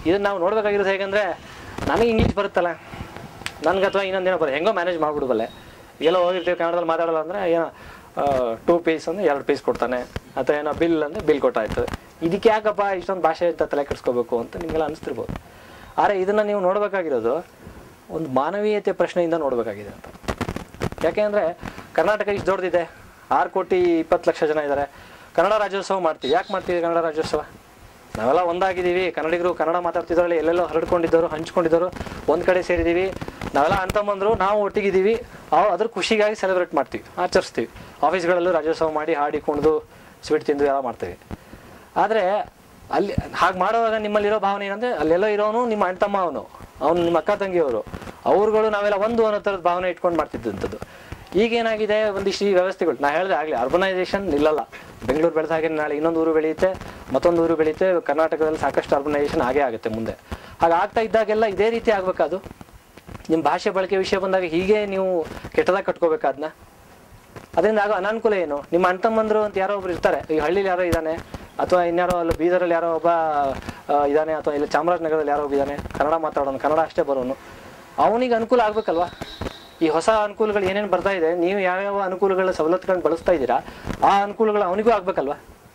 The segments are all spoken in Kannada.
ಇದನ್ನ ನಾವು ನೋಡ್ಬೇಕಾಗಿರೋದು ಹೇಗಂದ್ರೆ ನನಗೆ ಇಂಗ್ಲೀಷ್ ಬರುತ್ತಲ್ಲ ನನ್ಗೆ ಅಥವಾ ಇನ್ನೊಂದೇನೋ ಬರುತ್ತೆ ಹೆಂಗೋ ಮ್ಯಾನೇಜ್ ಮಾಡ್ಬಿಡ್ಬಲ್ಲೆ ಎಲ್ಲೋ ಹೋಗಿರ್ತೀವಿ ಕನ್ನಡದಲ್ಲಿ ಮಾತಾಡಲ್ಲ ಅಂದರೆ ಏನೋ ಟೂ ಪೀಸ್ ಅಂದರೆ ಎರಡು ಪೀಸ್ ಕೊಡ್ತಾನೆ ಅಥವಾ ಏನೋ ಬಿಲ್ ಅಂದರೆ ಬಿಲ್ ಕೊಟ್ಟಾಯ್ತು ಇದಕ್ಕೆ ಯಾಕಪ್ಪ ಇಷ್ಟೊಂದು ಭಾಷೆ ಅಂತ ತಲೆ ಕೆಡಿಸ್ಕೋಬೇಕು ಅಂತ ನಿಮಗೆಲ್ಲ ಅನಿಸ್ತಿರ್ಬೋದು ಆದರೆ ಇದನ್ನು ನೀವು ನೋಡಬೇಕಾಗಿರೋದು ಒಂದು ಮಾನವೀಯತೆ ಪ್ರಶ್ನೆಯಿಂದ ನೋಡಬೇಕಾಗಿದೆ ಅಂತ ಯಾಕೆಂದರೆ ಕರ್ನಾಟಕ ಇಷ್ಟು ದೊಡ್ಡದಿದೆ ಆರು ಕೋಟಿ ಇಪ್ಪತ್ತು ಲಕ್ಷ ಜನ ಇದ್ದಾರೆ ಕನ್ನಡ ರಾಜ್ಯೋತ್ಸವ ಮಾಡ್ತೀವಿ ಯಾಕೆ ಮಾಡ್ತೀವಿ ಕನ್ನಡ ರಾಜ್ಯೋತ್ಸವ ನಾವೆಲ್ಲ ಒಂದಾಗಿದ್ದೀವಿ ಕನ್ನಡಿಗರು ಕನ್ನಡ ಮಾತಾಡ್ತಿದ್ರಲ್ಲಿ ಎಲ್ಲೆಲ್ಲೋ ಹರಡ್ಕೊಂಡಿದ್ದವರು ಹಂಚ್ಕೊಂಡಿದ್ದವರು ಒಂದು ಕಡೆ ಸೇರಿದ್ದೀವಿ ನಾವೆಲ್ಲ ಅಣ್ಣ ತಮ್ಮಂದ್ರು ನಾವು ಒಟ್ಟಿಗಿದ್ದೀವಿ ಅವು ಅದ್ರ ಖುಷಿಗಾಗಿ ಸೆಲೆಬ್ರೇಟ್ ಮಾಡ್ತೀವಿ ಆಚರಿಸ್ತೀವಿ ಆಫೀಸ್ಗಳಲ್ಲೂ ರಾಜ್ಯೋತ್ಸವ ಮಾಡಿ ಹಾಡಿ ಕುಣಿದು ಸ್ವೀಟ್ ತಿಂದು ಎಲ್ಲ ಮಾಡ್ತೀವಿ ಆದರೆ ಅಲ್ಲಿ ಹಾಗೆ ಮಾಡುವಾಗ ನಿಮ್ಮಲ್ಲಿರೋ ಭಾವನೆ ಏನಂದ್ರೆ ಅಲ್ಲೆಲ್ಲೋ ಇರೋನು ನಿಮ್ಮ ಅಣ್ಣ ತಮ್ಮ ಅವನು ಅವನು ನಿಮ್ಮ ಅಕ್ಕ ತಂಗಿಯವರು ಅವ್ರುಗಳು ನಾವೆಲ್ಲ ಒಂದು ಅನ್ನೋ ಥರದ ಭಾವನೆ ಇಟ್ಕೊಂಡು ಮಾಡ್ತಿದ್ದಂಥದ್ದು ಈಗೇನಾಗಿದೆ ಒಂದಿಷ್ಟು ಈ ವ್ಯವಸ್ಥೆಗಳು ನಾ ಹೇಳಿದೆ ಆಗಲಿ ಅರ್ಬನೈಸೇಷನ್ ನಿಲ್ಲಲ್ಲ ಬೆಂಗಳೂರು ಬೆಳೆದ ಹಾಗೆ ನಾಳೆ ಇನ್ನೊಂದು ಊರು ಬೆಳೆಯುತ್ತೆ ಮತ್ತೊಂದು ಊರು ಬೆಳೆಯುತ್ತೆ ಕರ್ನಾಟಕದಲ್ಲಿ ಸಾಕಷ್ಟು ಅರ್ಬನೈಸೇಷನ್ ಆಗೇ ಆಗುತ್ತೆ ಮುಂದೆ ಹಾಗೆ ಆಗ್ತಾ ಇದ್ದಾಗೆಲ್ಲ ಇದೇ ರೀತಿ ಆಗ್ಬೇಕಾದು ನಿಮ್ಮ ಭಾಷೆ ಬಳಕೆ ವಿಷಯ ಬಂದಾಗ ಹೀಗೆ ನೀವು ಕೆಟ್ಟದಾಗ ಕಟ್ಕೋಬೇಕಾದ್ನ ಅದರಿಂದ ಆಗೋ ಅನಾನುಕೂಲ ಏನು ನಿಮ್ಮ ಅಣ್ಣ ತಮ್ಮಂದ್ರು ಅಂತ ಯಾರೋ ಒಬ್ರು ಇರ್ತಾರೆ ಈ ಹಳ್ಳಿಲಿ ಯಾರೋ ಇದ್ದಾನೆ ಅಥವಾ ಇನ್ಯಾರೋ ಅಲ್ಲಿ ಬೀದರಲ್ಲಿ ಯಾರೋ ಒಬ್ಬ ಆ, ಇದ್ದಾನೆ ಅಥವಾ ಇಲ್ಲಿ ಚಾಮರಾಜನಗರದಲ್ಲಿ ಯಾರೋ ಒಬ್ಬ ಇದ್ದಾನೆ ಕನ್ನಡ ಮಾತಾಡೋನು ಕನ್ನಡ ಅಷ್ಟೇ ಬರೋನು ಅವನಿಗೆ ಅನುಕೂಲ ಆಗ್ಬೇಕಲ್ವಾ ಈ ಹೊಸ ಅನುಕೂಲಗಳು ಏನೇನು ಬರ್ತಾ ಇದೆ ನೀವು ಯಾವ್ಯಾವ ಅನುಕೂಲಗಳ ಸವಲತ್ತುಗಳನ್ನ ಬಳಸ್ತಾ ಇದ್ದೀರಾ ಆ ಅನುಕೂಲಗಳು ಅವನಿಗೂ ಆಗ್ಬೇಕಲ್ವಾ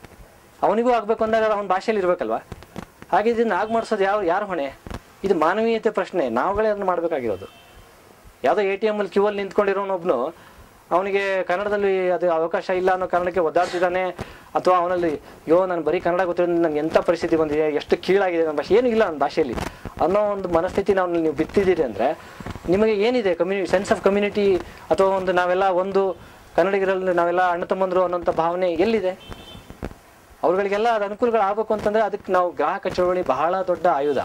ಅವನಿಗೂ ಆಗ್ಬೇಕು ಅಂದಾಗ ಅವನ ಭಾಷೆಯಲ್ಲಿ ಇರ್ಬೇಕಲ್ವಾ ಹಾಗೆ ಇದನ್ನ ಆಗ ಮಾಡಿಸೋದು ಯಾವ ಯಾರು ಹೊಣೆ ಇದು ಮಾನವೀಯತೆ ಪ್ರಶ್ನೆ ನಾವುಗಳೇ ಅದನ್ನ ಮಾಡಬೇಕಾಗಿರೋದು ಯಾವುದೋ ಎ ಟಿ ಎಮ್ಮಲ್ಲಿ ಕ್ಯೂ ಅಲ್ಲಿ ನಿಂತ್ಕೊಂಡಿರೋನೊಬ್ನು ಅವನಿಗೆ ಕನ್ನಡದಲ್ಲಿ ಅದು ಅವಕಾಶ ಇಲ್ಲ ಅನ್ನೋ ಕಾರಣಕ್ಕೆ ಒದ್ದಾಡ್ತಿದ್ದಾನೆ ಅಥವಾ ಅವನಲ್ಲಿ ಯೋ ನಾನು ಬರೀ ಕನ್ನಡ ಗೊತ್ತಿರೋದು ನಂಗೆ ಎಂಥ ಪರಿಸ್ಥಿತಿ ಬಂದಿದೆ ಎಷ್ಟು ಕೀಳಾಗಿದೆ ನನ್ನ ಭಾಷೆ ಏನೂ ಇಲ್ಲ ನನ್ನ ಭಾಷೆಯಲ್ಲಿ ಅನ್ನೋ ಒಂದು ಮನಸ್ಥಿತಿ ನಾವು ನೀವು ಬಿತ್ತಿದ್ದೀರಿ ಅಂದರೆ ನಿಮಗೆ ಏನಿದೆ ಕಮ್ಯುನಿ ಸೆನ್ಸ್ ಆಫ್ ಕಮ್ಯುನಿಟಿ ಅಥವಾ ಒಂದು ನಾವೆಲ್ಲ ಒಂದು ಕನ್ನಡಿಗರಲ್ಲಿ ನಾವೆಲ್ಲ ಅಣ್ಣ ತಮ್ಮಂದರು ಅನ್ನೋಂಥ ಭಾವನೆ ಎಲ್ಲಿದೆ ಅವ್ರುಗಳಿಗೆಲ್ಲ ಅದು ಅನುಕೂಲಗಳು ಆಗಬೇಕು ಅಂತಂದರೆ ಅದಕ್ಕೆ ನಾವು ಗ್ರಾಹಕ ಚಳವಳಿ ಬಹಳ ದೊಡ್ಡ ಆಯುಧ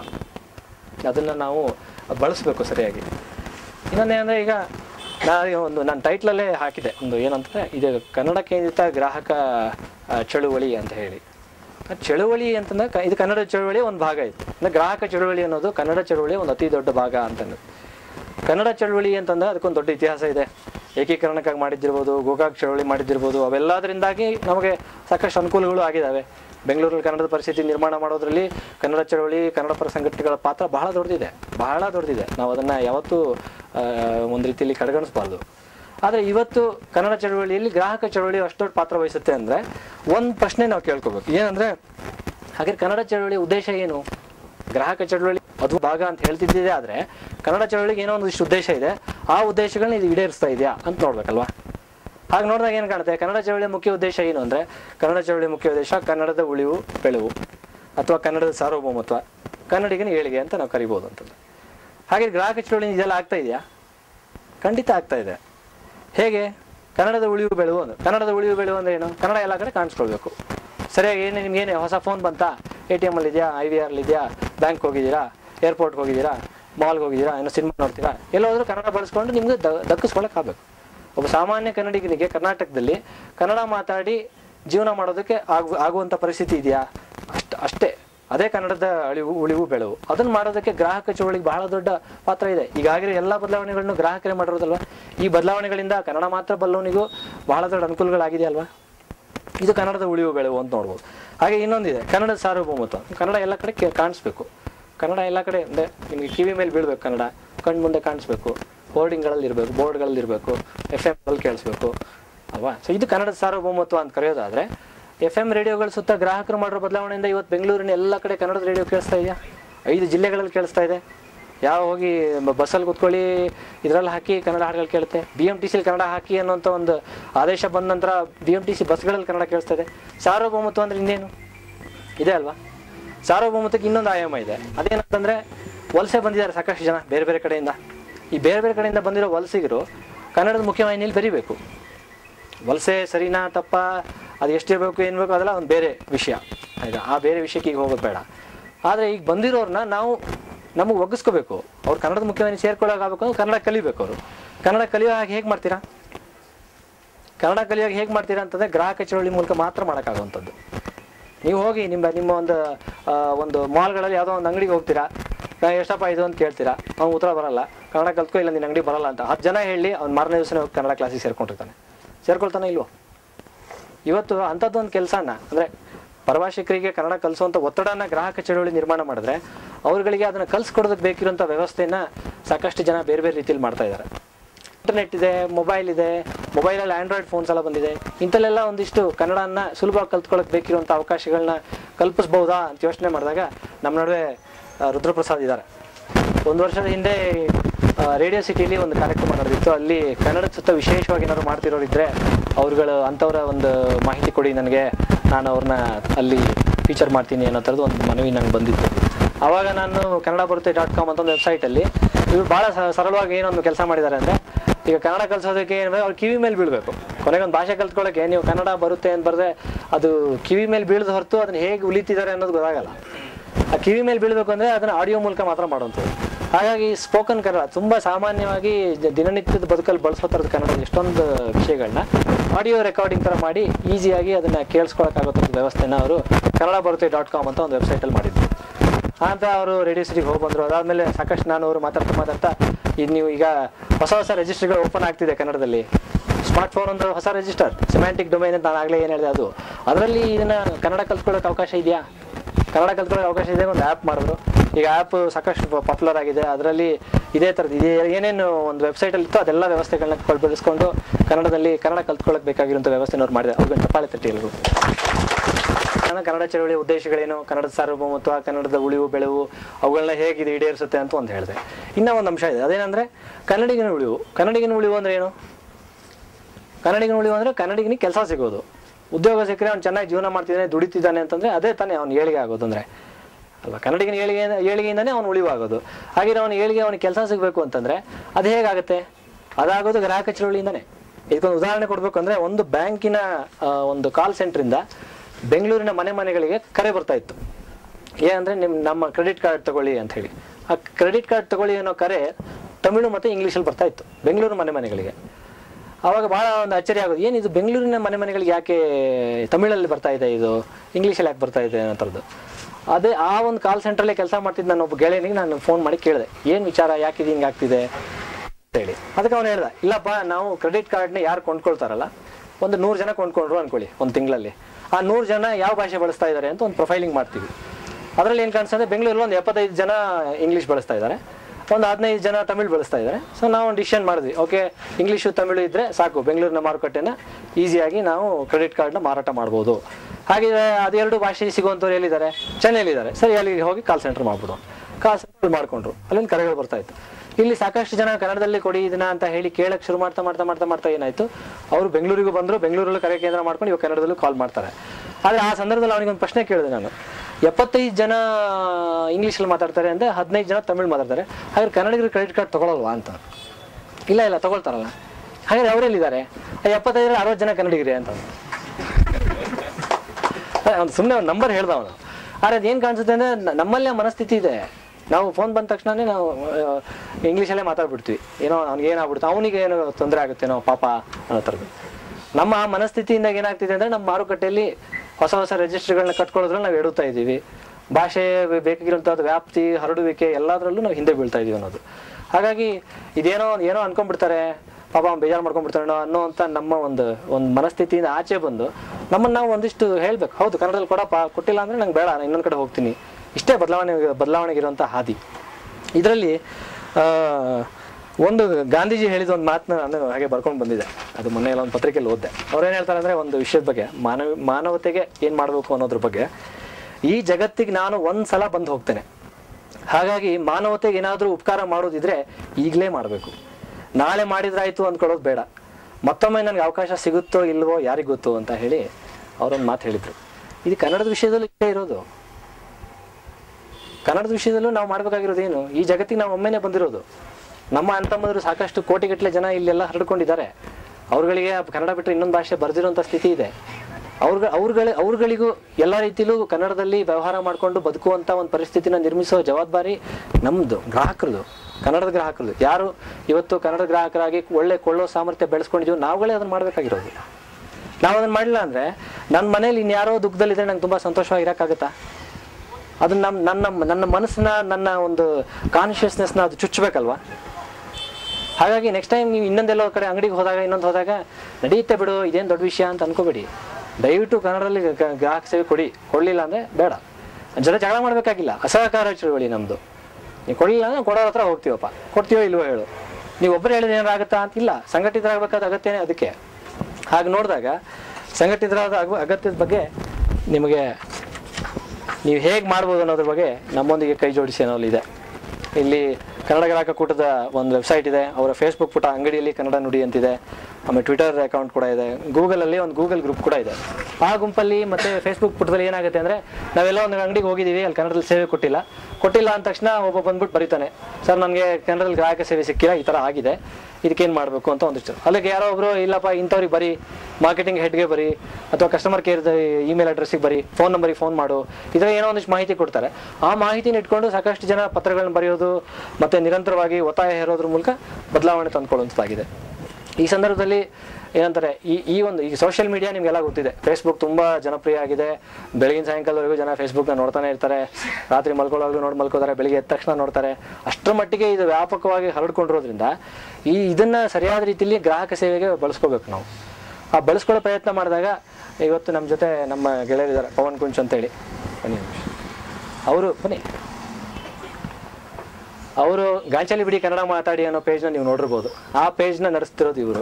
ಅದನ್ನು ನಾವು ಬಳಸಬೇಕು ಸರಿಯಾಗಿ ಇನ್ನೊಂದೇನಂದರೆ ಈಗ ನಾನು ಒಂದು ನನ್ನ ಟೈಟ್ಲಲ್ಲೇ ಹಾಕಿದೆ ಒಂದು ಏನಂತಂದರೆ ಇದು ಕನ್ನಡ ಕೇಂದ್ರಿತ ಗ್ರಾಹಕ ಆ, ಚಳುವಳಿ ಅಂತ ಹೇಳಿ ಆ ಚಳುವಳಿ ಅಂತಂದ್ರೆ ಕ- ಇದು ಕನ್ನಡ ಚಳುವಳಿಯ ಒಂದು ಭಾಗ ಇದು ಅಂದರೆ ಗ್ರಾಹಕ ಚಳುವಳಿ ಅನ್ನೋದು ಕನ್ನಡ ಚಳುವಳಿಯ ಒಂದು ಅತಿ ದೊಡ್ಡ ಭಾಗ ಅಂತಂದು ಕನ್ನಡ ಚಳುವಳಿ ಅಂತಂದ್ರೆ ಅದಕ್ಕೊಂದು ದೊಡ್ಡ ಇತಿಹಾಸ ಇದೆ ಏಕೀಕರಣಕ್ಕಾಗಿ ಮಾಡಿದ್ದಿರ್ಬೋದು ಗೋಕಾಕ್ ಚಳುವಳಿ ಮಾಡಿದ್ದಿರ್ಬೋದು ಅವೆಲ್ಲದರಿಂದಾಗಿ ನಮಗೆ ಸಾಕಷ್ಟು ಅನುಕೂಲಗಳು ಆಗಿದ್ದಾವೆ ಬೆಂಗಳೂರಲ್ಲಿ ಕನ್ನಡದ ಪರಿಸ್ಥಿತಿ ನಿರ್ಮಾಣ ಮಾಡೋದ್ರಲ್ಲಿ ಕನ್ನಡ ಚಳವಳಿ ಕನ್ನಡ ಪರ ಸಂಘಟನೆಗಳ ಪಾತ್ರ ಬಹಳ ದೊಡ್ಡದಿದೆ ಬಹಳ ದೊಡ್ಡದಿದೆ ನಾವು ಅದನ್ನು ಯಾವತ್ತೂ ಆ, ಒಂದು ರೀತಿಯಲ್ಲಿ ಕಡೆಗಣಿಸಬಾರ್ದು ಆದರೆ ಇವತ್ತು ಕನ್ನಡ ಚಳವಳಿಯಲ್ಲಿ ಗ್ರಾಹಕ ಚಳವಳಿ ಅಷ್ಟು ದೊಡ್ಡ ಪಾತ್ರ ವಹಿಸುತ್ತೆ ಅಂದರೆ ಒಂದು ಪ್ರಶ್ನೆ ನಾವು ಕೇಳ್ಕೊಬೇಕು ಏನಂದರೆ ಹಾಗೆ ಕನ್ನಡ ಚಳವಳಿಯ ಉದ್ದೇಶ ಏನು ಗ್ರಾಹಕ ಚಳವಳಿ ಅದು ಭಾಗ ಅಂತ ಹೇಳ್ತಿದ್ದಿದೆ ಆದರೆ ಕನ್ನಡ ಚಳವಳಿಗೆ ಏನೋ ಒಂದಿಷ್ಟು ಉದ್ದೇಶ ಇದೆ ಆ ಉದ್ದೇಶಗಳನ್ನ ಇದು ಈಡೇರಿಸ್ತಾ ಇದೆಯಾ ಅಂತ ನೋಡ್ಬೇಕಲ್ವಾ ಹಾಗೆ ನೋಡಿದಾಗ ಏನು ಕಾಣುತ್ತೆ ಕನ್ನಡ ಚಳವಳಿಯ ಮುಖ್ಯ ಉದ್ದೇಶ ಏನು ಅಂದರೆ ಕನ್ನಡ ಚಳವಳಿಯ ಮುಖ್ಯ ಉದ್ದೇಶ ಕನ್ನಡದ ಉಳಿವು ಬೆಳೆವು ಅಥವಾ ಕನ್ನಡದ ಸಾರ್ವಭೌಮತ್ವ ಕನ್ನಡಿಗನ ಏಳಿಗೆ ಅಂತ ನಾವು ಕರಿಬೋದು ಅಂತಂದು ಹಾಗೆ ಗ್ರಾಹಕ ಚಳವಳಿ ಇದೆಲ್ಲ ಆಗ್ತಾ ಇದೆಯಾ ಖಂಡಿತ ಆಗ್ತಾ ಇದೆ ಹೇಗೆ ಕನ್ನಡದ ಉಳಿವು ಬೆಳೆವು ಅಂದ್ರೆ ಕನ್ನಡದ ಉಳಿವು ಬೆಳೆವು ಅಂದ್ರೆ ಏನು ಕನ್ನಡ ಎಲ್ಲ ಕಡೆ ಕಾಣಿಸ್ಕೊಳ್ಬೇಕು ಸರಿಯಾಗಿ ಏನು ನಿಮ್ಗೇನು ಹೊಸ ಫೋನ್ ಬಂತಾ ಎ ಟಿ ಎಮ್ಮಲ್ಲಿ ಇದೆಯಾ ಐ ವಿ ಆರ್ಲಿ ಇದೆಯಾ ಬ್ಯಾಂಕ್ ಹೋಗಿದ್ದೀರಾ ಏರ್ಪೋರ್ಟ್ಗೆ ಹೋಗಿದ್ದೀರಾ ಮಾಲ್ಗೆ ಹೋಗಿದ್ದೀರಾ ಏನೋ ಸಿನಿಮಾ ನೋಡ್ತೀರಾ ಎಲ್ಲೋದ್ರೂ ಕನ್ನಡ ಬಳಸ್ಕೊಂಡು ನಿಮ್ಗೆ ದ ದಕ್ಕಿಸ್ಕೊಳಕ್ಕಾಗಬೇಕು ಒಬ್ಬ ಸಾಮಾನ್ಯ ಕನ್ನಡಿಗನಿಗೆ ಕರ್ನಾಟಕದಲ್ಲಿ ಕನ್ನಡ ಮಾತಾಡಿ ಜೀವನ ಮಾಡೋದಕ್ಕೆ ಆಗು ಆಗುವಂಥ ಪರಿಸ್ಥಿತಿ ಇದೆಯಾ ಅಷ್ಟು ಅಷ್ಟೇ ಅದೇ ಕನ್ನಡದ ಅಳಿವು ಉಳಿವು ಬೆಳೆವು ಅದನ್ನು ಮಾಡೋದಕ್ಕೆ ಗ್ರಾಹಕ ಚಳವಳಿಗೆ ಬಹಳ ದೊಡ್ಡ ಪಾತ್ರ ಇದೆ ಈಗಾಗಲೇ ಎಲ್ಲ ಬದಲಾವಣೆಗಳನ್ನು ಗ್ರಾಹಕರೇ ಮಾಡಿರೋದಲ್ವಾ ಈ ಬದಲಾವಣೆಗಳಿಂದ ಕನ್ನಡ ಮಾತ್ರ ಬಲ್ಲವನಿಗೂ ಬಹಳ ದೊಡ್ಡ ಅನುಕೂಲಗಳಾಗಿದೆ ಅಲ್ವಾ ಇದು ಕನ್ನಡದ ಉಳಿವು ಬೆಳೆವು ಅಂತ ನೋಡ್ಬೋದು ಹಾಗೆ ಇನ್ನೊಂದಿದೆ ಕನ್ನಡದ ಸಾರ್ವಭೌಮತ್ವ ಕನ್ನಡ ಎಲ್ಲ ಕಡೆ ಕೇ- ಕಾಣಿಸ್ಬೇಕು ಕನ್ನಡ ಎಲ್ಲ ಕಡೆ ಅಂದರೆ ನಿಮಗೆ ಕಿವಿ ಮೇಲೆ ಬೀಳ್ಬೇಕು ಕನ್ನಡ ಕಣ್ಣು ಮುಂದೆ ಕಾಣಿಸ್ಬೇಕು ಹೋರ್ಡಿಂಗ್ಗಳಲ್ಲಿ ಇರಬೇಕು ಬೋರ್ಡ್ಗಳಲ್ಲಿ ಇರಬೇಕು ಎಫ್ ಎಮ್ಗಳಲ್ಲಿ ಕೇಳಿಸ್ಬೇಕು ಅಲ್ವಾ ಸೊ ಇದು ಕನ್ನಡದ ಸಾರ್ವಭೌಮತ್ವ ಅಂತ ಕರೆಯೋದಾದರೆ ಎಫ್ ಎಮ್ ರೇಡಿಯೋಗಳ ಸುತ್ತ ಗ್ರಾಹಕರು ಮಾಡಿರೋ ಬದಲಾವಣೆಯಿಂದ ಇವತ್ತು ಬೆಂಗಳೂರಿನ ಎಲ್ಲ ಕಡೆ ಕನ್ನಡದ ರೇಡಿಯೋ ಕೇಳಿಸ್ತಾ ಇದೆಯಾ ಐದು ಜಿಲ್ಲೆಗಳಲ್ಲಿ ಕೇಳಿಸ್ತಾ ಇದೆ ಯಾವ ಹೋಗಿ ಬ- ಬಸ್ಸಲ್ಲಿ ಕುತ್ಕೊಳ್ಳಿ ಇದರಲ್ಲಿ ಹಾಕಿ ಕನ್ನಡ ಹಾಡುಗಳು ಕೇಳುತ್ತೆ ಬಿ ಎಮ್ ಟಿ ಸಿಲಿ ಕನ್ನಡ ಹಾಕಿ ಅನ್ನೋಂಥ ಒಂದು ಆದೇಶ ಬಂದ ನಂತರ ಬಿ ಎಮ್ ಟಿ ಸಿ ಬಸ್ಗಳಲ್ಲಿ ಕನ್ನಡ ಕೇಳಿಸ್ತಾ ಇದೆ ಸಾರ್ವಭೌಮತ್ವ ಅಂದ್ರೆ ಇನ್ನೇನು ಇದೆ ಅಲ್ವಾ ಸಾರ್ವಭೌಮತ್ವಕ್ಕೆ ಇನ್ನೊಂದು ಆಯಾಮ ಇದೆ ಅದೇನಂತಂದ್ರೆ ವಲಸೆ ಬಂದಿದ್ದಾರೆ ಸಾಕಷ್ಟು ಜನ ಬೇರೆ ಬೇರೆ ಕಡೆಯಿಂದ ಈ ಬೇರೆ ಬೇರೆ ಕಡೆಯಿಂದ ಬಂದಿರೋ ವಲಸಿಗರು ಕನ್ನಡದ ಮುಖ್ಯವಾಹಿನಿಯಲ್ಲಿ ಬರಿಬೇಕು ವಲಸೆ ಸರಿನಾ ತಪ್ಪ ಅದು ಎಷ್ಟಿರಬೇಕು ಏನು ಬೇಕು ಅದೆಲ್ಲ ಒಂದು ಬೇರೆ ವಿಷಯ ಆಯ್ತಾ ಆ ಬೇರೆ ವಿಷಯಕ್ಕೆ ಈಗ ಹೋಗೋದು ಬೇಡ ಆದರೆ ಈಗ ಬಂದಿರೋರನ್ನ ನಾವು ನಮಗೆ ಒಗ್ಗಿಸ್ಕೋಬೇಕು ಅವ್ರು ಕನ್ನಡದ ಮುಖ್ಯವಾಹಿನಿ ಸೇರ್ಕೊಳ್ಳೋಕ್ಕಾಗಬೇಕು ಅಂದ್ರೆ ಕನ್ನಡ ಕಲಿಬೇಕು ಅವರು ಕನ್ನಡ ಕಲಿಯೋ ಹಾಗೆ ಹೇಗೆ ಮಾಡ್ತೀರಾ ಕನ್ನಡ ಕಲಿಯೋಕೆ ಹೇಗೆ ಮಾಡ್ತೀರಾ ಅಂತಂದರೆ ಗ್ರಾಹಕ ಚಳವಳಿ ಮೂಲಕ ಮಾತ್ರ ಮಾಡೋಕ್ಕಾಗುವಂಥದ್ದು ನೀವು ಹೋಗಿ ನಿಮ್ಮ ನಿಮ್ಮ ಒಂದು ಆ, ಒಂದು ಮಾಲ್ಗಳಲ್ಲಿ ಯಾವುದೋ ಒಂದು ಅಂಗಡಿಗೆ ಹೋಗ್ತೀರಾ ನಾ ಎಷ್ಟಪ್ಪ ಇದು ಅಂತ ಕೇಳ್ತೀರಾ ಅವ್ನು ಉತ್ತರ ಬರಲ್ಲ ಕನ್ನಡ ಕಲ್ತ್ಕೊ ಇಲ್ಲ ನಿನ್ನ ಅಂಗಡಿ ಬರಲ್ಲ ಅಂತ ಹತ್ತು ಜನ ಹೇಳಿ ಅವ್ನು ಮಾರನೇ ದಿವಸನೇ ಹೋಗಿ ಕನ್ನಡ ಕ್ಲಾಸಿಗೆ ಸೇರ್ಕೊಂಡಿರ್ತಾನೆ ಸೇರ್ಕೊಳ್ತಾನೆ ಇಲ್ವೋ ಇವತ್ತು ಅಂಥದ್ದೊಂದು ಕೆಲಸನ ಅಂದರೆ ಪರಭಾಷಿಕರಿಗೆ ಕನ್ನಡ ಕಲಿಸುವಂಥ ಒತ್ತಡನ ಗ್ರಾಹಕ ಚಳುವಳಿ ನಿರ್ಮಾಣ ಮಾಡಿದ್ರೆ ಅವ್ರುಗಳಿಗೆ ಅದನ್ನು ಕಲಿಸ್ಕೊಡೋದಕ್ಕೆ ಬೇಕಿರುವಂಥ ವ್ಯವಸ್ಥೆನ ಸಾಕಷ್ಟು ಜನ ಬೇರೆ ಬೇರೆ ರೀತಿಯಲ್ಲಿ ಮಾಡ್ತಾ ಇದ್ದಾರೆ ಇಂಟರ್ನೆಟ್ ಇದೆ ಮೊಬೈಲ್ ಇದೆ ಮೊಬೈಲಲ್ಲಿ ಆಂಡ್ರಾಯ್ಡ್ ಫೋನ್ಸ್ ಎಲ್ಲ ಬಂದಿದೆ ಇಂಥಲ್ಲೆಲ್ಲ ಒಂದಿಷ್ಟು ಕನ್ನಡನ ಸುಲಭವಾಗಿ ಕಲ್ತ್ಕೊಳ್ಳೋಕೆ ಬೇಕಿರುವಂಥ ಅವಕಾಶಗಳನ್ನ ಕಲ್ಪಿಸ್ಬೋದಾ ಅಂತ ಯೋಚನೆ ಮಾಡಿದಾಗ ನಮ್ಮ ನಡುವೆ ಆ, ರುದ್ರಪ್ರಸಾದ್ ಇದ್ದಾರೆ ಒಂದು ವರ್ಷದ ಹಿಂದೆ ಆ, ರೇಡಿಯೋ ಸಿಟಿಲಿ ಒಂದು ಕಾರ್ಯಕ್ರಮ ನಡೆದಿತ್ತು ಅಲ್ಲಿ ಕನ್ನಡದ ಸುತ್ತ ವಿಶೇಷವಾಗಿ ಏನಾದ್ರು ಮಾಡ್ತಿರೋರಿದ್ರೆ ಅವ್ರುಗಳು ಅಂಥವ್ರ ಒಂದು ಮಾಹಿತಿ ಕೊಡಿ ನನಗೆ ನಾನು ಅವ್ರನ್ನ ಅಲ್ಲಿ ಫೀಚರ್ ಮಾಡ್ತೀನಿ ಅನ್ನೋ ಥರದ್ದು ಒಂದು ಮನವಿ ನಂಗೆ ಬಂದಿತ್ತು ಆವಾಗ ನಾನು ಕನ್ನಡ ಬರುತ್ತೆ ಡಾಟ್ ಕಾಮ್ ಅಂತ ಒಂದು ವೆಬ್ಸೈಟಲ್ಲಿ ಇವರು ಭಾಳ ಸರಳವಾಗಿ ಏನೊಂದು ಕೆಲಸ ಮಾಡಿದ್ದಾರೆ ಅಂದರೆ ಈಗ ಕನ್ನಡ ಕಲಿಸೋದಕ್ಕೆ ಏನು ಅವ್ರು ಕಿವಿ ಮೇಲೆ ಬೀಳಬೇಕು ಕೊನೆಗೆ ಒಂದು ಭಾಷೆ ಕಲ್ತ್ಕೊಳ್ಳೋಕೆ ನೀವು ಕನ್ನಡ ಬರುತ್ತೆ ಅಂತ ಬರೆದ್ರೆ ಅದು ಕಿವಿ ಮೇಲೆ ಬೀಳದ ಹೊರತು ಅದನ್ನ ಹೇಗೆ ಉಲಿತಿದ್ದಾರೆ ಅನ್ನೋದು ಗೊತ್ತಾಗಲ್ಲ ಆ ಕಿವಿ ಮೇಲೆ ಬೀಳಬೇಕು ಅಂದರೆ ಅದನ್ನು ಆಡಿಯೋ ಮೂಲಕ ಮಾತ್ರ ಮಾಡುವಂಥದ್ದು ಹಾಗಾಗಿ ಸ್ಪೋಕನ್ ಕನ್ನಡ ತುಂಬ ಸಾಮಾನ್ಯವಾಗಿ ಜ- ದಿನನಿತ್ಯದ ಬದುಕಲ್ಲಿ ಬಳಸೋ ಥರದ ಕನ್ನಡ ಎಷ್ಟೊಂದು ವಿಷಯಗಳನ್ನ ಆಡಿಯೋ ರೆಕಾರ್ಡಿಂಗ್ ಥರ ಮಾಡಿ ಈಸಿಯಾಗಿ ಅದನ್ನು ಕೇಳಿಸ್ಕೊಳಕ್ಕಾಗೋ ಥರದ ವ್ಯವಸ್ಥೆನ ಅವರು ಕನ್ನಡ ಬರುತ್ತೆ ಡಾಟ್ ಕಾಮ್ ಅಂತ ಒಂದು ವೆಬ್ಸೈಟಲ್ಲಿ ಮಾಡಿದ್ರು ಅಂತ ಅವರು ರೇಡಿಯೋ ಸಿಟಿಗೆ ಹೋಗಿ ಬಂದರು ಅದಾದಮೇಲೆ ಸಾಕಷ್ಟು ನಾನು ಅವರು ಮಾತಾಡ್ತಾ ಮಾತಾಡ್ತಾ ಇದು ನೀವು ಈಗ ಹೊಸ ಹೊಸ ರಿಜಿಸ್ಟರ್ಗಳು ಓಪನ್ ಆಗ್ತಿದೆ ಕನ್ನಡದಲ್ಲಿ ಸ್ಮಾರ್ಟ್ ಫೋನ್ ಒಂದು ಹೊಸ ರಿಜಿಸ್ಟರ್ ಸಿಮ್ಯಾಂಟಿಕ್ ಡೊಮೈನ್ ಅಂತ ನಾನು ಆಗಲೇ ಏನು ಹೇಳಿದೆ ಅದು ಅದರಲ್ಲಿ ಇದನ್ನ ಕನ್ನಡ ಕಲ್ತ್ಕೊಳ್ಳೋಕೆ ಅವಕಾಶ ಇದೆಯಾ ಕನ್ನಡ ಕಲ್ತ್ಕೊಳ್ಳೋಕೆ ಅವಕಾಶ ಇದೆ ಒಂದು ಆ್ಯಪ್ ಮಾಡಿದ್ರು ಈಗ ಆ್ಯಪ್ ಸಾಕಷ್ಟು ಪಾಪ್ಯುಲರ್ ಆಗಿದೆ ಅದರಲ್ಲಿ ಇದೇ ಥರದ್ದು ಇದೇ ಏನೇನು ಒಂದು ವೆಬ್ಸೈಟಲ್ಲಿ ಇತ್ತು ಅದೆಲ್ಲ ವ್ಯವಸ್ಥೆಗಳನ್ನ ಕೊಳ್- ಬೆಳೆಸ್ಕೊಂಡು ಕನ್ನಡದಲ್ಲಿ ಕನ್ನಡ ಕಲ್ತ್ಕೊಳ್ಳೋಕೆ ಬೇಕಾಗಿರುವಂಥ ವ್ಯವಸ್ಥೆನ ಅವ್ರು ಮಾಡಿದೆ ಅವ್ರಿಗೆ ಚಪ್ಪಾಳೆ ತಟ್ಟಿ ಎಲ್ಲರೂ ನಾನು ಕನ್ನಡ ಚಳವಳಿಯ ಉದ್ದೇಶಗಳೇನು ಕನ್ನಡದ ಸಾರ್ವಭೌಮತ್ವ ಕನ್ನಡದ ಉಳಿವು ಬೆಳೆವು ಅವುಗಳನ್ನ ಹೇಗೆ ಇದು ಈಡೇರಿಸುತ್ತೆ ಅಂತ ಒಂದು ಹೇಳಿದೆ ಇನ್ನೂ ಒಂದು ಅಂಶ ಇದೆ ಅದೇನಂದ್ರೆ ಕನ್ನಡಿಗನ ಉಳಿವು ಕನ್ನಡಿಗನ ಉಳಿವು ಅಂದ್ರೆ ಏನು ಕನ್ನಡಿಗನ ಉಳಿವು ಅಂದ್ರೆ ಕನ್ನಡಿಗನಿಗೆ ಕೆಲಸ ಸಿಗೋದು ಉದ್ಯೋಗ ಸಿಕ್ಕರೆ ಅವ್ನು ಚೆನ್ನಾಗಿ ಜೀವನ ಮಾಡ್ತಿದ್ದಾನೆ ದುಡಿತಿದ್ದಾನೆ ಅಂತಂದ್ರೆ ಅದೇ ತಾನೇ ಅವ್ನು ಏಳಿಗೆ ಆಗೋದು ಅಂದ್ರೆ ಅಲ್ವಾ ಕನ್ನಡಿಗನ ಏಳಿಗೆ ಏಳಿಗೆಯಿಂದನೇ ಅವ್ನು ಉಳಿವಾಗೋದು ಹಾಗೆ ಅವನು ಏಳಿಗೆ ಅವನಿಗೆ ಕೆಲಸ ಸಿಗಬೇಕು ಅಂತಂದ್ರೆ ಅದು ಹೇಗಾಗುತ್ತೆ ಅದಾಗೋದು ಗ್ರಾಹಕ ಚಳವಳಿಯಿಂದನೇ ಇದಕ್ಕೊಂದು ಉದಾಹರಣೆ ಕೊಡಬೇಕು ಅಂದ್ರೆ ಒಂದು ಬ್ಯಾಂಕಿನ ಆ, ಒಂದು ಕಾಲ್ ಸೆಂಟ್ರಿಂದ ಬೆಂಗಳೂರಿನ ಮನೆ ಮನೆಗಳಿಗೆ ಕರೆ ಬರ್ತಾ ಇತ್ತು ಏನಂದ್ರೆ ನಿಮ್ ನಮ್ಮ ಕ್ರೆಡಿಟ್ ಕಾರ್ಡ್ ತಗೊಳ್ಳಿ ಅಂತ ಹೇಳಿ ಆ ಕ್ರೆಡಿಟ್ ಕಾರ್ಡ್ ತಗೊಳ್ಳಿ ಅನ್ನೋ ಕರೆ ತಮಿಳು ಮತ್ತು ಇಂಗ್ಲೀಷಲ್ಲಿ ಬರ್ತಾ ಇತ್ತು ಬೆಂಗಳೂರು ಮನೆ ಮನೆಗಳಿಗೆ ಆವಾಗ ಭಾಳ ಒಂದು ಅಚ್ಚರಿ ಆಗೋದು ಏನಿದು ಬೆಂಗಳೂರಿನ ಮನೆ ಮನೆಗಳಿಗೆ ಯಾಕೆ ತಮಿಳಲ್ಲಿ ಬರ್ತಾ ಇದೆ ಇದು ಇಂಗ್ಲೀಷಲ್ಲಿ ಯಾಕೆ ಬರ್ತಾ ಇದೆ ಅನ್ನೋ ಥರದ್ದು ಅದೇ ಆ ಒಂದು ಕಾಲ್ ಸೆಂಟ್ರಲ್ಲೇ ಕೆಲಸ ಮಾಡ್ತಿದ್ದ ನಾನು ಒಬ್ಬ ಗೆಳೆಯನಿಗೆ ನಾನು ಫೋನ್ ಮಾಡಿ ಕೇಳಿದೆ ಏನು ವಿಚಾರ ಯಾಕೆ ಇದು ಹಿಂಗೆ ಆಗ್ತಿದೆ ಹೇಳಿ ಅದಕ್ಕೆ ಅವನು ಹೇಳ್ದ ಇಲ್ಲಪ್ಪ ನಾವು ಕ್ರೆಡಿಟ್ ಕಾರ್ಡ್ನ ಯಾರು ಕೊಂಡ್ಕೊಳ್ತಾರಲ್ಲ ಒಂದು ನೂರು ಜನ ಕೊಂಡ್ಕೊಂಡ್ರು ಅನ್ಕೊಳ್ಳಿ ಒಂದು ತಿಂಗಳಲ್ಲಿ ಆ ನೂರು ಜನ ಯಾವ ಭಾಷೆ ಬಳಸ್ತಾ ಇದ್ದಾರೆ ಅಂತ ಒಂದು ಪ್ರೊಫೈಲಿಂಗ್ ಮಾಡ್ತೀವಿ ಅದರಲ್ಲಿ ಏನು ಕಾಣಿಸ್ತದೆ ಬೆಂಗಳೂರಲ್ಲಿ ಒಂದು ಎಪ್ಪತ್ತೈದು ಜನ ಇಂಗ್ಲೀಷ್ ಬಳಸ್ತಾ ಇದ್ದಾರೆ ಒಂದು ಹದಿನೈದು ಜನ ತಮಿಳ್ ಬಳಸ್ತಾ ಇದ್ದಾರೆ ಸೊ ನಾವು ಒಂದು ಡಿಸಿಷನ್ ಮಾಡಿದ್ವಿ ಓಕೆ ಇಂಗ್ಲೀಷು ತಮಿಳು ಇದ್ದರೆ ಸಾಕು ಬೆಂಗಳೂರಿನ ಮಾರುಕಟ್ಟೆನ ಈಸಿಯಾಗಿ ನಾವು ಕ್ರೆಡಿಟ್ ಕಾರ್ಡ್ನ ಮಾರಾಟ ಮಾಡ್ಬೋದು ಹಾಗಿದ್ರೆ ಅದೆರಡು ಭಾಷೆ ಸಿಗುವಂಥವ್ರು ಎಲ್ಲಿದ್ದಾರೆ ಚೆನ್ನೈಲಿದ್ದಾರೆ ಸರಿ ಅಲ್ಲಿಗೆ ಹೋಗಿ ಕಾಲ್ ಸೆಂಟರ್ ಮಾಡ್ಬಿಡು ಕಾಲ್ ಸೆಂಟರ್ ಮಾಡ್ಕೊಂಡ್ರು ಅಲ್ಲಿಂದ ಕರೆಗಳು ಬರ್ತಾ ಇತ್ತು ಇಲ್ಲಿ ಸಾಕಷ್ಟು ಜನ ಕನ್ನಡದಲ್ಲಿ ಕೊಡಿ ಇದನ್ನ ಅಂತ ಹೇಳಿ ಕೇಳಕ್ ಶುರು ಮಾಡ್ತಾ ಮಾಡ್ತಾ ಮಾಡ್ತಾ ಮಾಡ್ತಾ ಏನಾಯ್ತು ಅವರು ಬೆಂಗಳೂರಿಗೂ ಬಂದರು ಬೆಂಗಳೂರಲ್ಲೂ ಕರೆ ಕೇಂದ್ರ ಮಾಡ್ಕೊಂಡು ಇವಾಗ ಕನ್ನಡದಲ್ಲೂ ಕಾಲ್ ಮಾಡ್ತಾರೆ ಆದರೆ ಆ ಸಂದರ್ಭದಲ್ಲಿ ಅವನಿಗೆ ಒಂದು ಪ್ರಶ್ನೆ ಕೇಳಿದೆ ನಾನು ಎಪ್ಪತ್ತೈದು ಜನ ಇಂಗ್ಲೀಷಲ್ಲಿ ಮಾತಾಡ್ತಾರೆ ಅಂದರೆ ಹದಿನೈದು ಜನ ತಮಿಳ್ ಮಾತಾಡ್ತಾರೆ ಹಾಗಾದ್ರೆ ಕನ್ನಡಿಗರು ಕ್ರೆಡಿಟ್ ಕಾರ್ಡ್ ತಗೊಳಲ್ವಾ ಅಂತ ಇಲ್ಲ ಇಲ್ಲ ತಗೊಳ್ತಾರಲ್ಲ ಹಾಗಾದ್ರೆ ಅವರೆಲ್ಲಿದ್ದಾರೆ ಎಪ್ಪತ್ತೈದರ ಅರವತ್ತು ಜನ ಕನ್ನಡಿಗರೇ ಅಂತ ಅವ್ನು ಸುಮ್ಮನೆ ಒಂದು ನಂಬರ್ ಹೇಳ್ದ ಅವನು ಆದರೆ ಅದೇನು ಕಾಣಿಸುತ್ತೆ ಅಂದರೆ ನಮ್ಮಲ್ಲೇ ಮನಸ್ಥಿತಿ ಇದೆ ನಾವು ಫೋನ್ ಬಂದ ತಕ್ಷಣನೇ ನಾವು ಇಂಗ್ಲೀಷಲ್ಲೇ ಮಾತಾಡ್ಬಿಡ್ತೀವಿ ಏನೋ ಅವ್ನಿಗೆ ಏನಾಗ್ಬಿಡುತ್ತೆ ಅವನಿಗೆ ಏನೋ ತೊಂದರೆ ಆಗುತ್ತೇನೋ ಪಾಪ ಅನ್ನೋ ಥರದ್ದು ನಮ್ಮ ಆ ಮನಸ್ಥಿತಿಯಿಂದ ಏನಾಗ್ತಿದೆ ಅಂದರೆ ನಮ್ಮ ಮಾರುಕಟ್ಟೆಯಲ್ಲಿ ಹೊಸ ಹೊಸ ರಿಜಿಸ್ಟ್ರಿಗಳನ್ನ ಕಟ್ಕೊಳ್ಳೋದ್ರಲ್ಲಿ ನಾವು ಎಡುತ್ತಾ ಇದ್ದೀವಿ ಭಾಷೆ ಬೇಕಾಗಿರುವಂಥದ್ದು ವ್ಯಾಪ್ತಿ ಹರಡುವಿಕೆ ಎಲ್ಲದರಲ್ಲೂ ನಾವು ಹಿಂದೆ ಬೀಳ್ತಾ ಇದೀವಿ ಅನ್ನೋದು ಹಾಗಾಗಿ ಇದೇನೋ ಏನೋ ಅನ್ಕೊಂಡ್ಬಿಡ್ತಾರೆ ಪಾಪ ಅವ್ನು ಬೇಜಾರು ಮಾಡ್ಕೊಂಡ್ಬಿಡ್ತಾನೋ ಅನ್ನೋ ಅಂತ ನಮ್ಮ ಒಂದು ಒಂದು ಮನಸ್ಥಿತಿಯಿಂದ ಆಚೆ ಬಂದು ನಮ್ಮನ್ನು ನಾವು ಒಂದಿಷ್ಟು ಹೇಳ್ಬೇಕು ಹೌದು ಕನ್ನಡದಲ್ಲಿ ಕೊಡಪ್ಪ ಕೊಟ್ಟಿಲ್ಲ ಅಂದರೆ ನಂಗೆ ಬೇಡ ನಾನು ಇನ್ನೊಂದು ಕಡೆ ಹೋಗ್ತೀನಿ ಇಷ್ಟೇ ಬದಲಾವಣೆ ಬದಲಾವಣೆಗಿರುವಂಥ ಹಾದಿ ಇದರಲ್ಲಿ ಒಂದು ಗಾಂಧೀಜಿ ಹೇಳಿದ ಒಂದು ಮಾತನ್ನ ನಾನು ಹಾಗೆ ಬರ್ಕೊಂಡು ಬಂದಿದೆ ಅದು ಮೊನ್ನೆ ಎಲ್ಲ ಒಂದು ಪತ್ರಿಕೆಯಲ್ಲಿ ಓದಿದೆ ಅವ್ರೇನು ಹೇಳ್ತಾರೆ ಅಂದರೆ ಒಂದು ವಿಷಯದ ಬಗ್ಗೆ ಮಾನವ ಮಾನವತೆಗೆ ಏನು ಮಾಡಬೇಕು ಅನ್ನೋದ್ರ ಬಗ್ಗೆ ಈ ಜಗತ್ತಿಗೆ ನಾನು ಒಂದು ಸಲ ಬಂದು ಹೋಗ್ತೇನೆ ಹಾಗಾಗಿ ಮಾನವತೆಗೆ ಏನಾದರೂ ಉಪಕಾರ ಮಾಡೋದಿದ್ರೆ ಈಗಲೇ ಮಾಡಬೇಕು ನಾಳೆ ಮಾಡಿದ್ರಾಯ್ತು ಅಂದ್ಕೊಳ್ಳೋದು ಬೇಡ ಮತ್ತೊಮ್ಮೆ ನನಗೆ ಅವಕಾಶ ಸಿಗುತ್ತೋ ಇಲ್ವೋ ಯಾರಿಗ್ ಗೊತ್ತು ಅಂತ ಹೇಳಿ ಅವರೊಂದು ಮಾತು ಹೇಳಿದರು ಇದು ಕನ್ನಡದ ವಿಷಯದಲ್ಲೂ ಇಷ್ಟೇ ಇರೋದು ಕನ್ನಡದ ವಿಷಯದಲ್ಲೂ ನಾವು ಮಾಡಬೇಕಾಗಿರೋದು ಏನು ಈ ಜಗತ್ತಿಗೆ ನಾವು ಒಮ್ಮೆನೇ ಬಂದಿರೋದು ನಮ್ಮ ಅಣ್ತಮ್ಮಂದರು ಸಾಕಷ್ಟು ಕೋಟಿಗಟ್ಟಲೆ ಜನ ಇಲ್ಲೆಲ್ಲ ಹರಡ್ಕೊಂಡಿದ್ದಾರೆ ಅವ್ರುಗಳಿಗೆ ಕನ್ನಡ ಬಿಟ್ಟರೆ ಇನ್ನೊಂದು ಭಾಷೆ ಬರೆದಿರೋಂಥ ಸ್ಥಿತಿ ಇದೆ ಅವ್ರಗ ಅವ್ರಗಳ ಅವ್ರಗಳಿಗೂ ಎಲ್ಲ ರೀತಿಲೂ ಕನ್ನಡದಲ್ಲಿ ವ್ಯವಹಾರ ಮಾಡಿಕೊಂಡು ಬದುಕುವಂಥ ಒಂದು ಪರಿಸ್ಥಿತಿನ ನಿರ್ಮಿಸೋ ಜವಾಬ್ದಾರಿ ನಮ್ಮದು ಗ್ರಾಹಕರದು ಕನ್ನಡದ ಗ್ರಾಹಕರದು ಯಾರು ಇವತ್ತು ಕನ್ನಡ ಗ್ರಾಹಕರಾಗಿ ಒಳ್ಳೆ ಕೊಳ್ಳೋ ಸಾಮರ್ಥ್ಯ ಬೆಳೆಸ್ಕೊಂಡಿದ್ದೀವಿ ನಾವುಗಳೇ ಅದನ್ನು ಮಾಡಬೇಕಾಗಿರೋದು ನಾವು ಅದನ್ನು ಮಾಡಿಲ್ಲ ಅಂದರೆ ನನ್ನ ಮನೇಲಿ ಇನ್ಯಾರೋ ದುಃಖದಲ್ಲಿದ್ದರೆ ನಂಗೆ ತುಂಬ ಸಂತೋಷವಾಗಿರೋಕ್ಕಾಗತ್ತಾ ಅದು ನಮ್ಮ ನನ್ನ ನನ್ನ ಮನಸ್ಸನ್ನ ನನ್ನ ಒಂದು ಕಾನ್ಷಿಯಸ್ನೆಸ್ನ ಅದು ಚುಚ್ಚಬೇಕಲ್ವಾ ಹಾಗಾಗಿ ನೆಕ್ಸ್ಟ್ ಟೈಮ್ ನೀವು ಇನ್ನೊಂದೆಲ್ಲೋ ಕಡೆ ಅಂಗಡಿಗೆ ಹೋದಾಗ ಇನ್ನೊಂದು ಹೋದಾಗ ನಡೆಯುತ್ತೆ ಬಿಡು ಇದೇನು ದೊಡ್ಡ ವಿಷಯ ಅಂತ ಅನ್ಕೋಬೇಡಿ ದಯವಿಟ್ಟು ಕನ್ನಡದಲ್ಲಿ ಗ- ಗ್ರಾಹಕ ಸೇವೆ ಕೊಡಿ ಕೊಡಲಿಲ್ಲ ಅಂದರೆ ಬೇಡ ಜೊತೆ ಜಗಳ ಮಾಡಬೇಕಾಗಿಲ್ಲ ಅಸಹಕಾರ ಚಳುವಳಿ ನಮ್ಮದು ನೀವು ಕೊಡಲಿಲ್ಲ ಅಂದ್ರೆ ಕೊಡೋರ ಹತ್ರ ಹೋಗ್ತೀವಪ್ಪ ಕೊಡ್ತೀವೋ ಇಲ್ವೋ ಹೇಳು ನೀವು ಒಬ್ಬರು ಹೇಳಿದ್ರೆ ಏನಾರು ಆಗುತ್ತಾ ಅಂತಿಲ್ಲ ಸಂಘಟಿತರಾಗಬೇಕಾದ ಅಗತ್ಯನೇ ಅದಕ್ಕೆ ಹಾಗೆ ನೋಡಿದಾಗ ಸಂಘಟಿತರಾದ ಅಗ- ಅಗತ್ಯದ ಬಗ್ಗೆ ನಿಮಗೆ ನೀವು ಹೇಗೆ ಮಾಡ್ಬೋದು ಅನ್ನೋದ್ರ ಬಗ್ಗೆ ನಮ್ಮೊಂದಿಗೆ ಕೈ ಜೋಡಿಸಿ ಅನ್ನೋದು ಇದೆ ಇಲ್ಲಿ ಕನ್ನಡ ಗ್ರಾಹಕ ಕೂಟದ ಒಂದು ವೆಬ್ಸೈಟ್ ಇದೆ ಅವರ ಫೇಸ್ಬುಕ್ ಪುಟ ಅಂಗಡಿಯಲ್ಲಿ ಕನ್ನಡ ನುಡಿ ಅಂತಿದೆ ಆಮೇಲೆ ಟ್ವಿಟರ್ ಅಕೌಂಟ್ ಕೂಡ ಇದೆ ಗೂಗಲಲ್ಲಿ ಒಂದು ಗೂಗಲ್ ಗ್ರೂಪ್ ಕೂಡ ಇದೆ ಆ ಗುಂಪಲ್ಲಿ ಮತ್ತೆ ಫೇಸ್ಬುಕ್ ಪುಟದಲ್ಲಿ ಏನಾಗುತ್ತೆ ಅಂದರೆ ನಾವೆಲ್ಲ ಒಂದು ಅಂಗಡಿಗೆ ಹೋಗಿದ್ದೀವಿ ಅಲ್ಲಿ ಕನ್ನಡದಲ್ಲಿ ಸೇವೆ ಕೊಟ್ಟಿಲ್ಲ ಕೊಟ್ಟಿಲ್ಲ ಅಂದ ತಕ್ಷಣ ಒಬ್ಬ ಬಂದ್ಬಿಟ್ಟು ಬರೀತಾನೆ ಸರ್ ನನಗೆ ಕನ್ನಡದಲ್ಲಿ ಗ್ರಾಹಕ ಸೇವೆ ಸಿಕ್ಕಿಲ್ಲ ಈ ಥರ ಆಗಿದೆ ಇದಕ್ಕೇನು ಮಾಡಬೇಕು ಅಂತ ಒಂದಿಷ್ಟು ಅಲ್ಲಿಗೆ ಯಾರೋ ಒಬ್ರು ಇಲ್ಲಪ್ಪ ಇಂಥವ್ರಿಗೆ ಬರೀ ಮಾರ್ಕೆಟಿಂಗ್ ಹೆಡ್ಗೆ ಬರಿ ಅಥವಾ ಕಸ್ಟಮರ್ ಕೇರ್ ಇಮೇಲ್ ಅಡ್ರೆಸ್ಸಿಗೆ ಬರಿ ಫೋನ್ ನಂಬರಿಗೆ ಫೋನ್ ಮಾಡು ಇದರ ಏನೋ ಒಂದಿಷ್ಟು ಮಾಹಿತಿ ಕೊಡ್ತಾರೆ ಆ ಮಾಹಿತಿನ ಇಟ್ಕೊಂಡು ಸಾಕಷ್ಟು ಜನ ಪತ್ರಗಳನ್ನ ಬರೆಯೋದು ಮತ್ತೆ ನಿರಂತರವಾಗಿ ಒತ್ತಾಯ ಹೇರೋದ್ರ ಮೂಲಕ ಬದಲಾವಣೆ ತಂದ್ಕೊಳ್ಳುವಂಥದ್ದಾಗಿದೆ ಈ ಸಂದರ್ಭದಲ್ಲಿ ಏನಂತಾರೆ ಈ ಈ ಒಂದು ಈ ಸೋಷಿಯಲ್ ಮೀಡಿಯಾ ನಿಮಗೆಲ್ಲ ಗೊತ್ತಿದೆ ಫೇಸ್ಬುಕ್ ತುಂಬ ಜನಪ್ರಿಯ ಆಗಿದೆ ಬೆಳಗಿನ ಸಾಯಂಕಾಲವರೆಗೂ ಜನ ಫೇಸ್ಬುಕ್ನ ನೋಡ್ತಾನೆ ಇರ್ತಾರೆ ರಾತ್ರಿ ಮಲ್ಕೊಳ್ಳೋವಾಗಲೂ ನೋಡಿ ಮಲ್ಕೋತಾರೆ ಬೆಳಿಗ್ಗೆ ಎದ್ದ ತಕ್ಷಣ ನೋಡ್ತಾರೆ ಅಷ್ಟರ ಮಟ್ಟಿಗೆ ಇದು ವ್ಯಾಪಕವಾಗಿ ಹರಡ್ಕೊಂಡಿರೋದ್ರಿಂದ ಈ ಇದನ್ನ ಸರಿಯಾದ ರೀತಿಯಲ್ಲಿ ಗ್ರಾಹಕ ಸೇವೆಗೆ ಬಳಸ್ಕೋಬೇಕು ನಾವು ಆ ಬಳಸ್ಕೊಳ್ಳೋ ಪ್ರಯತ್ನ ಮಾಡಿದಾಗ ಇವತ್ತು ನಮ್ಮ ಜೊತೆ ನಮ್ಮ ಗೆಳೆಯರಿದ್ದಾರೆ ಪವನ್ ಕುಂಚ್ ಅಂತೇಳಿ ಬನ್ನಿ ಅವರು ಬನ್ನಿ ಅವರು ಗಾಂಚಲಿ ಬಿಡಿ ಕನ್ನಡ ಮಾತಾಡಿ ಅನ್ನೋ ಪೇಜ್ನ ನೀವು ನೋಡಿರ್ಬೋದು ಆ ಪೇಜ್ನ ನಡೆಸ್ತಿರೋದು ಇವರು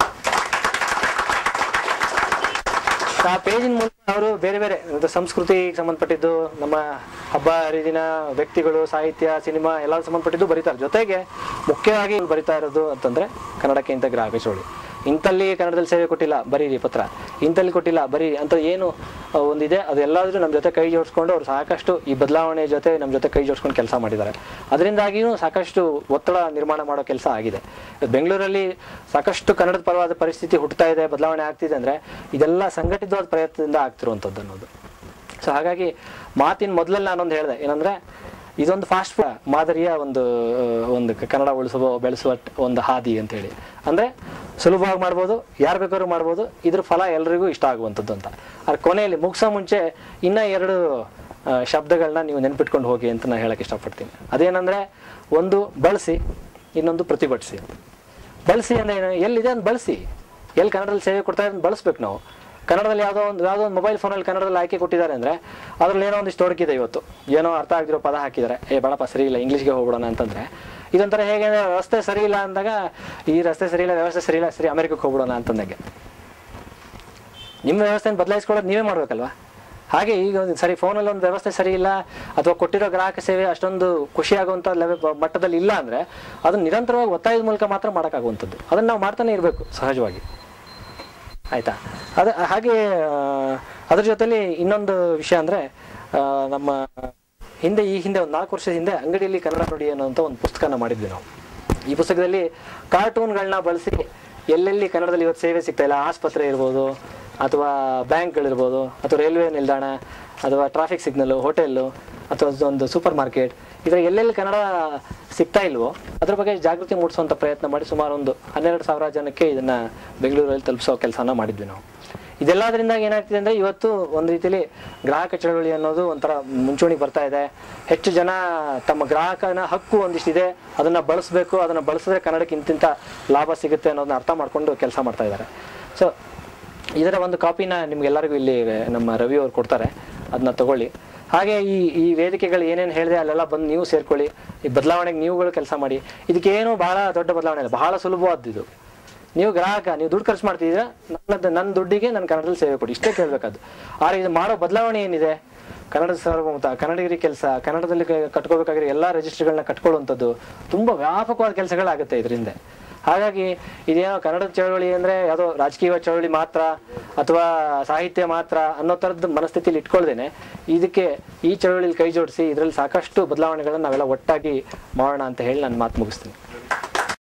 ಆ ಪೇಜಿನ ಮೂಲಕ ಅವರು ಬೇರೆ ಬೇರೆ ಇದು ಸಂಸ್ಕೃತಿಗೆ ಸಂಬಂಧಪಟ್ಟಿದ್ದು ನಮ್ಮ ಹಬ್ಬ ಹರಿದಿನ ವ್ಯಕ್ತಿಗಳು ಸಾಹಿತ್ಯ ಸಿನಿಮಾ ಎಲ್ಲ ಸಂಬಂಧಪಟ್ಟಿದ್ದು ಬರೀತಾರೆ ಜೊತೆಗೆ ಮುಖ್ಯವಾಗಿ ಇವ್ರು ಬರಿತಾ ಇರೋದು ಅಂತಂದ್ರೆ ಕನ್ನಡಕ್ಕೆ ಇಂಥ ಗ್ರಾಹಕ ಚೋಳಿ ಇಂಥಲ್ಲಿ ಕನ್ನಡದಲ್ಲಿ ಸೇವೆ ಕೊಟ್ಟಿಲ್ಲ ಬರೀರಿ ಪತ್ರ ಇಂಥಲ್ಲಿ ಕೊಟ್ಟಿಲ್ಲ ಬರೀ ಅಂತ ಏನು ಆ, ಒಂದಿದೆ ಅದೆಲ್ಲದ್ರೂ ನಮ್ಮ ಜೊತೆ ಕೈ ಜೋಡಿಸ್ಕೊಂಡು ಅವ್ರು ಸಾಕಷ್ಟು ಈ ಬದಲಾವಣೆ ಜೊತೆ ನಮ್ಮ ಜೊತೆ ಕೈ ಜೋಡಿಸ್ಕೊಂಡು ಕೆಲಸ ಮಾಡಿದ್ದಾರೆ ಅದರಿಂದಾಗಿಯೂ ಸಾಕಷ್ಟು ಒತ್ತಡ ನಿರ್ಮಾಣ ಮಾಡೋ ಕೆಲಸ ಆಗಿದೆ ಇವತ್ತು ಬೆಂಗಳೂರಲ್ಲಿ ಸಾಕಷ್ಟು ಕನ್ನಡದ ಪರವಾದ ಪರಿಸ್ಥಿತಿ ಹುಟ್ಟುತ್ತಾ ಇದೆ ಬದಲಾವಣೆ ಆಗ್ತಿದೆ ಅಂದರೆ ಇದೆಲ್ಲ ಸಂಘಟಿತವಾದ ಪ್ರಯತ್ನದಿಂದ ಆಗ್ತಿರುವಂಥದ್ದು ಅನ್ನೋದು ಸೊ ಹಾಗಾಗಿ ಮಾತಿನ ಮೊದಲಲ್ಲಿ ನಾನೊಂದು ಹೇಳಿದೆ ಏನಂದ್ರೆ ಇದೊಂದು ಫಾಸ್ಟ್ ಮಾದರಿಯ ಒಂದು ಆ, ಒಂದು ಕ- ಕನ್ನಡ ಉಳಿಸುವ ಬೆಳೆಸುವ ಟ್- ಒಂದು ಹಾದಿ ಅಂತೇಳಿ ಅಂದ್ರೆ ಸುಲಭವಾಗಿ ಮಾಡ್ಬೋದು ಯಾರು ಬೇಕಾದ್ರೂ ಮಾಡ್ಬೋದು ಇದ್ರ ಫಲ ಎಲ್ರಿಗೂ ಇಷ್ಟ ಆಗುವಂಥದ್ದು ಅಂತ ಅದ್ರ ಕೊನೆಯಲ್ಲಿ ಮುಗಿಸೋ ಮುಂಚೆ ಇನ್ನ ಎರಡು ಆ, ಶಬ್ದಗಳನ್ನ ನೀವು ನೆನ್ಪಿಟ್ಕೊಂಡು ಹೋಗಿ ಅಂತ ನಾನು ಹೇಳಕ್ ಇಷ್ಟಪಡ್ತೀನಿ ಅದೇನಂದ್ರೆ ಒಂದು ಬಳಸಿ ಇನ್ನೊಂದು ಪ್ರತಿಭಟಿಸಿ ಬಳಸಿ ಅಂದ್ರೆ ಏನು ಎಲ್ಲಿದೆ ಅಂತ ಬಳಸಿ ಎಲ್ಲಿ ಕನ್ನಡದಲ್ಲಿ ಸೇವೆ ಕೊಡ್ತಾರೆ ಅದನ್ನ ಬಳಸ್ಬೇಕು ನಾವು ಕನ್ನಡದಲ್ಲಿ ಯಾವುದೋ ಒಂದು ಯಾವುದೋ ಒಂದು ಮೊಬೈಲ್ ಫೋನಲ್ಲಿ ಕನ್ನಡದಲ್ಲಿ ಆಯ್ಕೆ ಕೊಟ್ಟಿದ್ದಾರೆ ಅಂದರೆ ಅದ್ರಲ್ಲಿ ಏನೋ ಒಂದಿಷ್ಟು ತೊಡಕಿದೆ ಇವತ್ತು ಏನೋ ಅರ್ಥ ಆಗದಿರೋ ಪದ ಹಾಕಿದ್ದಾರೆ ಏ ಬೇಡಪ್ಪ ಸರಿ ಇಲ್ಲ ಇಂಗ್ಲೀಷ್ಗೆ ಹೋಗ್ಬಿಡೋಣ ಅಂತಂದ್ರೆ ಇದೊಂಥರ ಹೇಗೆ ಅಂದ್ರೆ ರಸ್ತೆ ಸರಿ ಇಲ್ಲ ಅಂದಾಗ ಈ ರಸ್ತೆ ಸರಿ ಇಲ್ಲ ವ್ಯವಸ್ಥೆ ಸರಿ ಇಲ್ಲ ಸರಿ ಅಮೆರಿಕಕ್ಕೆ ಹೋಗ್ಬಿಡೋಣ ಅಂತಂದಾಗೆ ನಿಮ್ಮ ವ್ಯವಸ್ಥೆನ ಬದಲಾಯಿಸ್ಕೊಳ್ಳೋದು ನೀವೇ ಮಾಡ್ಬೇಕಲ್ವಾ ಹಾಗೆ ಈಗ ಒಂದು ಸರಿ ಫೋನಲ್ಲಿ ಒಂದು ವ್ಯವಸ್ಥೆ ಸರಿ ಇಲ್ಲ ಅಥವಾ ಕೊಟ್ಟಿರೋ ಗ್ರಾಹಕ ಸೇವೆ ಅಷ್ಟೊಂದು ಖುಷಿಯಾಗುವಂಥ ಲೆವೆಲ್ ಮಟ್ಟದಲ್ಲಿ ಇಲ್ಲ ಅಂದರೆ ಅದನ್ನ ನಿರಂತರವಾಗಿ ಒತ್ತಾಯದ ಮೂಲಕ ಮಾತ್ರ ಮಾಡೋಕ್ಕಾಗುವಂಥದ್ದು ಅದನ್ನು ನಾವು ಮಾಡ್ತಾನೆ ಇರಬೇಕು ಸಹಜವಾಗಿ ಆಯ್ತಾ ಅದ ಹಾಗೆ ಆ, ಅದ್ರ ಜೊತೆಲಿ ಇನ್ನೊಂದು ವಿಷಯ ಅಂದರೆ ನಮ್ಮ ಹಿಂದೆ ಈ ಹಿಂದೆ ಒಂದು ನಾಲ್ಕು ವರ್ಷದ ಹಿಂದೆ ಅಂಗಡಿಯಲ್ಲಿ ಕನ್ನಡ ನುಡಿ ಅನ್ನೋಂಥ ಒಂದು ಪುಸ್ತಕನ ಮಾಡಿದ್ವಿ ನಾವು ಈ ಪುಸ್ತಕದಲ್ಲಿ ಕಾರ್ಟೂನ್ಗಳನ್ನ ಬಳಸಿ ಎಲ್ಲೆಲ್ಲಿ ಕನ್ನಡದಲ್ಲಿ ಇವತ್ತು ಸೇವೆ ಸಿಗ್ತಾ ಇಲ್ಲ ಆಸ್ಪತ್ರೆ ಇರ್ಬೋದು ಅಥವಾ ಬ್ಯಾಂಕ್ಗಳಿರ್ಬೋದು ಅಥವಾ ರೈಲ್ವೆ ನಿಲ್ದಾಣ ಅಥವಾ ಟ್ರಾಫಿಕ್ ಸಿಗ್ನಲ್ಲು ಹೋಟೆಲ್ಲು ಅಥವಾ ಒಂದು ಸೂಪರ್ ಮಾರ್ಕೆಟ್ ಇದರ ಎಲ್ಲೆಲ್ಲಿ ಕನ್ನಡ ಸಿಗ್ತಾ ಇಲ್ವೋ ಅದ್ರ ಬಗ್ಗೆ ಜಾಗೃತಿ ಮೂಡಿಸುವಂಥ ಪ್ರಯತ್ನ ಮಾಡಿ ಸುಮಾರು ಒಂದು ಹನ್ನೆರಡು ಸಾವಿರ ಜನಕ್ಕೆ ಇದನ್ನ ಬೆಂಗಳೂರಲ್ಲಿ ತಲುಪಿಸೋ ಕೆಲಸನ ಮಾಡಿದ್ವಿ ನಾವು ಇದೆಲ್ಲದರಿಂದ ಏನಾಗ್ತಿದೆ ಅಂದ್ರೆ ಇವತ್ತು ಒಂದು ರೀತಿಯಲ್ಲಿ ಗ್ರಾಹಕ ಚಳವಳಿ ಅನ್ನೋದು ಒಂಥರ ಮುಂಚೂಣಿಗೆ ಬರ್ತಾ ಇದೆ ಹೆಚ್ಚು ಜನ ತಮ್ಮ ಗ್ರಾಹಕನ ಹಕ್ಕು ಒಂದಿಷ್ಟಿದೆ ಅದನ್ನ ಬಳಸಬೇಕು ಅದನ್ನ ಬಳಸಿದ್ರೆ ಕನ್ನಡಕ್ಕೆ ಇಂತಿಂತ ಲಾಭ ಸಿಗುತ್ತೆ ಅನ್ನೋದನ್ನ ಅರ್ಥ ಮಾಡ್ಕೊಂಡು ಕೆಲಸ ಮಾಡ್ತಾ ಇದ್ದಾರೆ ಸೊ ಇದರ ಒಂದು ಕಾಪಿನ ನಿಮ್ಗೆಲ್ಲರಿಗೂ ಇಲ್ಲಿ ನಮ್ಮ ರವಿ ಅವ್ರು ಕೊಡ್ತಾರೆ ಅದನ್ನ ತಗೊಳ್ಳಿ ಹಾಗೆ ಈ ಈ ವೇದಿಕೆಗಳು ಏನೇನು ಹೇಳಿದೆ ಅಲ್ಲೆಲ್ಲ ಬಂದು ನೀವು ಸೇರ್ಕೊಳ್ಳಿ ಈ ಬದಲಾವಣೆಗೆ ನೀವುಗಳು ಕೆಲಸ ಮಾಡಿ ಇದಕ್ಕೇನು ಬಹಳ ದೊಡ್ಡ ಬದಲಾವಣೆ ಇಲ್ಲ ಬಹಳ ಸುಲಭವಾದ್ದು ಇದು ನೀವು ಗ್ರಾಹಕ ನೀವು ದುಡ್ಡು ಖರ್ಚು ಮಾಡ್ತಿದ್ದೀರಾ ನನ್ನ ನನ್ನ ದುಡ್ಡಿಗೆ ನನ್ನ ಕನ್ನಡದಲ್ಲಿ ಸೇವೆ ಕೊಡಿ ಇಷ್ಟೇ ಕೇಳಬೇಕಾದ್ದು ಆದ್ರೆ ಇದು ಮಾಡೋ ಬದಲಾವಣೆ ಏನಿದೆ ಕನ್ನಡದ ಸಾರ್ವಭೌಮತ ಕನ್ನಡಿಗರಿ ಕೆಲಸ ಕನ್ನಡದಲ್ಲಿ ಕ- ಕಟ್ಕೋಬೇಕಾಗಿರೋ ಎಲ್ಲ ರಿಜಿಸ್ಟರ್ಗಳನ್ನ ಕಟ್ಕೊಳ್ಳುವಂಥದ್ದು ತುಂಬ ವ್ಯಾಪಕವಾದ ಕೆಲಸಗಳಾಗುತ್ತೆ ಇದರಿಂದ ಹಾಗಾಗಿ ಇದೇನೋ ಕನ್ನಡದ ಚಳವಳಿ ಅಂದ್ರೆ ಯಾವುದೋ ರಾಜಕೀಯ ಚಳವಳಿ ಮಾತ್ರ ಅಥವಾ ಸಾಹಿತ್ಯ ಮಾತ್ರ ಅನ್ನೋ ಥರದ್ದು ಮನಸ್ಥಿತಿಲಿ ಇಟ್ಕೊಳ್ದೇನೆ ಇದಕ್ಕೆ ಈ ಚಳವಳಿಲಿ ಕೈ ಜೋಡಿಸಿ ಇದರಲ್ಲಿ ಸಾಕಷ್ಟು ಬದಲಾವಣೆಗಳನ್ನ ನಾವೆಲ್ಲ ಒಟ್ಟಾಗಿ ಮಾಡೋಣ ಅಂತ ಹೇಳಿ ನಾನು ಮಾತು ಮುಗಿಸ್ತೀನಿ